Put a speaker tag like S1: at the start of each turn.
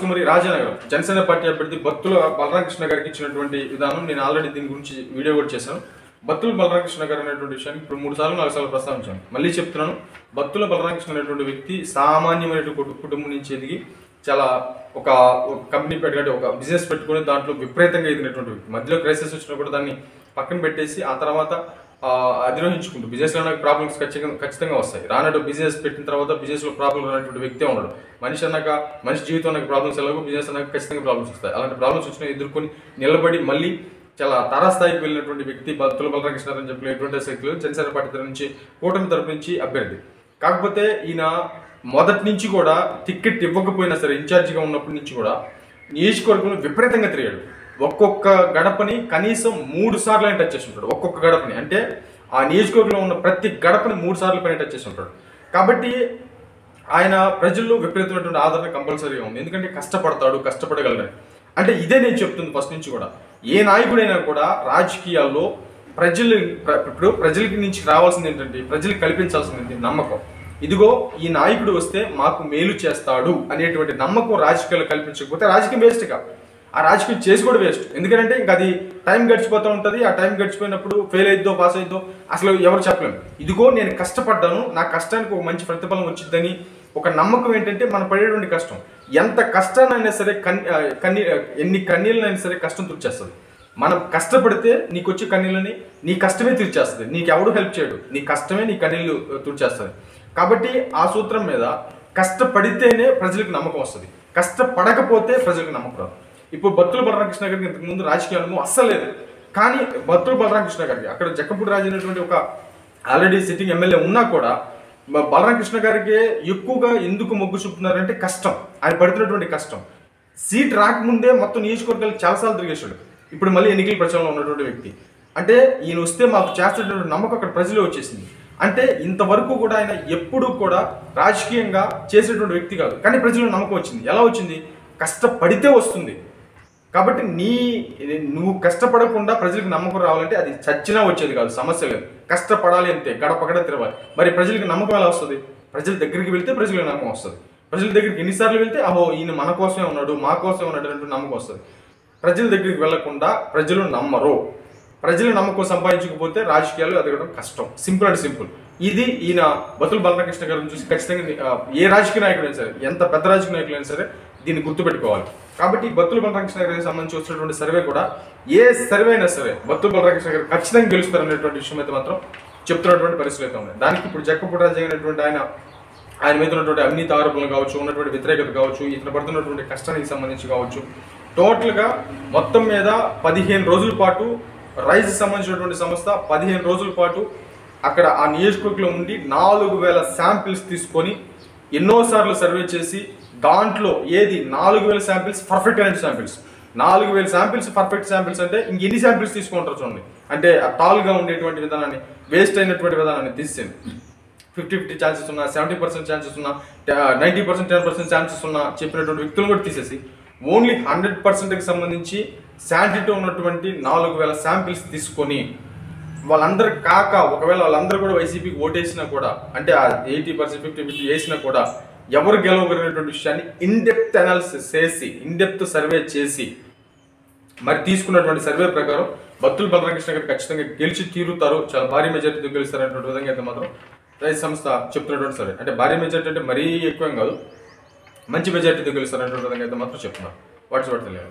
S1: కుమారి Rajanagaram Janasena party అభ్యర్థి బత్తుల బలరామకృష్ణ గారికి ఇచ్చినటువంటి విధానం నేను ఆల్రెడీ దీని గురించి వీడియో కూడా చేశాను బత్తుల బలరామకృష్ణ గారు అనేటువంటి విషయాన్ని ఇప్పుడు మూడు సార్లు నాలుగు సార్లు ప్రస్తావించాను మళ్ళీ చెప్తున్నాను బత్తుల బలరామకృష్ణ అనేటువంటి వ్యక్తి సామాన్యమైనటువంటి కుటు- కుటుంబం నుంచి ఎదిగి చాలా ఒక ఒక కంపెనీ పెట్టుకుంటే ఒక బిజినెస్ పెట్టుకుని దాంట్లో విపరీతంగా ఎదిగినటువంటి వ్యక్తి మధ్యలో క్రైసిస్ వచ్చినా కూడా దాన్ని పక్కన పెట్టేసి ఆ తర్వాత ఆ, అధిరోహించుకుంటూ బిజినెస్ లో నాకు ప్రాబ్లమ్స్ ఖచ్చితంగా ఖచ్చితంగా వస్తాయి రానట్టు బిజినెస్ పెట్టిన తర్వాత బిజినెస్ లో ప్రాబ్లం రానటువంటి వ్యక్తి ఉండడు మనిషి అన్నాక మనిషి జీవితం నాకు ప్రాబ్లమ్స్ ఎలాగో బిజినెస్ అన్నాక ఖచ్చితంగా ప్రాబ్లమ్స్ వస్తాయి అలాంటి ప్రాబ్లమ్స్ వచ్చినా ఎదుర్కొని నిలబడి మళ్ళీ చాలా తారాస్థాయికి వెళ్ళినటువంటి వ్యక్తి భక్తుల బలరామకృష్ణ అని చెప్పినటువంటి శక్తులు జనసేన పార్టీ తరఫు నుంచి కూటమి తరపు నుంచి అభ్యర్థి కాకపోతే ఈయన మొదటి నుంచి కూడా టికెట్ ఇవ్వకపోయినా సరే ఇన్ఛార్జిగా ఉన్నప్పటి నుంచి కూడా నియోజకవర్గంలో విపరీతంగా తిరిగాడు ఒక్కొక్క గడపని కనీసం మూడు సార్లు ఆయన టచ్ చేసి ఉంటాడు ఒక్కొక్క గడపని అంటే ఆ నియోజకవర్గంలో ఉన్న ప్రతి గడపని మూడు సార్లు పైన టచ్ చేసి ఉంటాడు కాబట్టి ఆయన ప్రజల్లో విపరీతమైనటువంటి ఆదరణ కంపల్సరీగా ఉంది ఎందుకంటే కష్టపడతాడు కష్టపడగలడు అంటే ఇదే నేను చెప్తుంది ఫస్ట్ నుంచి కూడా ఏ నాయకుడైనా కూడా రాజకీయాల్లో ప్రజలు ప్ర- ఇప్పుడు ప్రజలకి నుంచి రావాల్సింది ఏంటంటే ప్రజలకు కల్పించాల్సింది ఏంటి? నమ్మకం ఇదిగో ఈ నాయకుడు వస్తే మాకు మేలు చేస్తాడు అనేటువంటి నమ్మకం రాజకీయాలు కల్పించకపోతే రాజకీయం వేస్ట్ కా ఆ రాజకీయం చేసి కూడా వేస్ట్ ఎందుకంటే ఇంకా అది టైం గడిచిపోతూ ఉంటుంది ఆ టైం గడిచిపోయినప్పుడు ఫెయిల్ అయిద్దో పాస్ అయిద్దో అసలు ఎవరు చెప్పలేము ఇదిగో నేను కష్టపడ్డాను నా కష్టానికి ఒక మంచి ప్రతిఫలం వచ్చిందని ఒక నమ్మకం ఏంటంటే మనం పడేటువంటి కష్టం ఎంత కష్టాన్నైనా సరే కన్ని ఆ, కన్ని ఆ, ఎన్ని కన్నీళ్ళనైనా సరే కష్టం తుడిచేస్తుంది మనం కష్టపడితే నీకు వచ్చే కన్నీళ్ళని నీ కష్టమే తీర్చేస్తుంది నీకు ఎవడు హెల్ప్ చేయడు నీ కష్టమే నీ కన్నీళ్ళు ఆ, తుడిచేస్తుంది కాబట్టి ఆ సూత్రం మీద కష్టపడితేనే ప్రజలకు నమ్మకం వస్తుంది కష్టపడకపోతే ప్రజలకు నమ్మకం రాదు ఇప్పుడు బత్తుల బలరామకృష్ణ గారికి ఇంతకు ముందు రాజకీయ అనుభవం అస్సలు లేదు కానీ బత్తుల బలరామకృష్ణ గారికి అక్కడ జక్కపూడి రాజు అనేటువంటి ఒక ఆల్రెడీ సిట్టింగ్ ఎమ్మెల్యే ఉన్నా కూడా మ- బలరామకృష్ణ గారికి ఎక్కువగా ఎందుకు మొగ్గు చూపుతున్నారంటే కష్టం ఆయన పడుతున్నటువంటి కష్టం సీట్ రాకముందే మొత్తం నియోజకవర్గాలు చాలాసార్లు తిరిగేశాడు ఇప్పుడు మళ్ళీ ఎన్నికల ప్రచారంలో ఉన్నటువంటి వ్యక్తి అంటే ఈయన వస్తే మాకు చేస్తున్నటువంటి నమ్మకం అక్కడ ప్రజలు వచ్చేసింది అంటే ఇంతవరకు కూడా ఆయన ఎప్పుడూ కూడా రాజకీయంగా చేసేటువంటి వ్యక్తి కాదు కానీ ప్రజలకు నమ్మకం వచ్చింది ఎలా వచ్చింది కష్టపడితే వస్తుంది కాబట్టి నీ నువ్వు కష్టపడకుండా ప్రజలకు నమ్మకం రావాలంటే అది చచ్చినా వచ్చేది కాదు సమస్య లేదు కష్టపడాలి అంతే గడప గడ తిరవాలి మరి ప్రజలకు నమ్మకం ఎలా వస్తుంది ప్రజల దగ్గరికి వెళ్తే ప్రజలకు నమ్మకం వస్తుంది ప్రజల దగ్గరికి ఎన్నిసార్లు వెళ్తే అహో ఈయన మన కోసమే ఉన్నాడు మా కోసమే ఉన్నాడు అంటూ నమ్మకం వస్తుంది ప్రజల దగ్గరికి వెళ్లకుండా ప్రజలు నమ్మరు ప్రజల నమ్మకం సంపాదించకపోతే రాజకీయాలు ఎదగడం కష్టం సింపుల్ అండ్ సింపుల్ ఇది ఈయన బతుల బాలకృష్ణ గారిని చూసి ఖచ్చితంగా ఆ, ఏ రాజకీయ నాయకుడైనా సరే ఎంత పెద్ద రాజకీయ నాయకులైనా సరే దీన్ని గుర్తుపెట్టుకోవాలి కాబట్టి బత్తుల బలరామకృష్ణ గారికి సంబంధించి వచ్చినటువంటి సర్వే కూడా ఏ సర్వే అయినా సరే బత్తుల బలరామకృష్ణ గారు ఖచ్చితంగా గెలుస్తారు అనేటువంటి విషయం అయితే మాత్రం చెప్తున్నటువంటి పరిస్థితులు అయితే ఉన్నాయి దానికి ఇప్పుడు జక్కపూడి రాజు అయినటువంటి ఆయన ఆయన మీద ఉన్నటువంటి అవినీతి ఆరోపణలు కావచ్చు ఉన్నటువంటి వ్యతిరేకత కావచ్చు ఇతను పడుతున్నటువంటి కష్టానికి సంబంధించి కావచ్చు టోటల్గా మొత్తం మీద పదిహేను రోజుల పాటు రైస్ సంబంధించినటువంటి సంస్థ పదిహేను రోజుల పాటు అక్కడ ఆ నియోజకవర్గంలో ఉండి నాలుగు వేల శాంపిల్స్ తీసుకొని ఎన్నోసార్లు సర్వే చేసి దాంట్లో ఏది నాలుగు వేల శాంపిల్స్ పర్ఫెక్ట్ అయిన శాంపిల్స్ నాలుగు వేల శాంపిల్స్ పర్ఫెక్ట్ శాంపిల్స్ అంటే ఇంకెన్ని శాంపిల్స్ తీసుకుంటారు చూడండి అంటే ఆ టాల్గా ఉండేటువంటి విధానాన్ని వేస్ట్ అయినటువంటి విధానాన్ని తీసేయండి ఫిఫ్టీ ఫిఫ్టీ ఛాన్సెస్ ఉన్నా సెవెంటీ పర్సెంట్ ఛాన్సెస్ ఉన్నా ninety percent ten percent chances ఉన్నా చెప్పినటువంటి వ్యక్తులు కూడా తీసేసి ఓన్లీ హండ్రెడ్ పర్సెంట్కి సంబంధించి శాంటిటీ ఉన్నటువంటి నాలుగు వేల శాంపిల్స్ తీసుకొని వాళ్ళందరు కాక ఒకవేళ వాళ్ళందరూ కూడా వైసీపీకి ఓటేసినా కూడా అంటే ఆ ఎయిటీ పర్సెంట్ ఫిఫ్టీ ఫిఫ్టీ వేసినా కూడా ఎవరు గెలవగలిగినటువంటి విషయాన్ని ఇన్ డెప్త్ అనాలిసిస్ చేసి ఇన్ డెప్త్ సర్వే చేసి మరి తీసుకున్నటువంటి సర్వే ప్రకారం బత్తుల బలరామకృష్ణ గారు ఖచ్చితంగా గెలిచి తీరుతారు చాలా భారీ మెజార్టీతో గెలుస్తారు అనేటువంటి విధంగా అయితే మాత్రం రైతు సంస్థ చెప్తున్నటువంటి సర్వే అంటే భారీ మెజార్టీ అంటే మరీ ఎక్కువేం కాదు మంచి మెజార్టీతో గెలుస్తారు అనేటువంటి విధంగా అయితే మాత్రం చెప్తున్నారు వాట్స్ వాట్ తెలియదు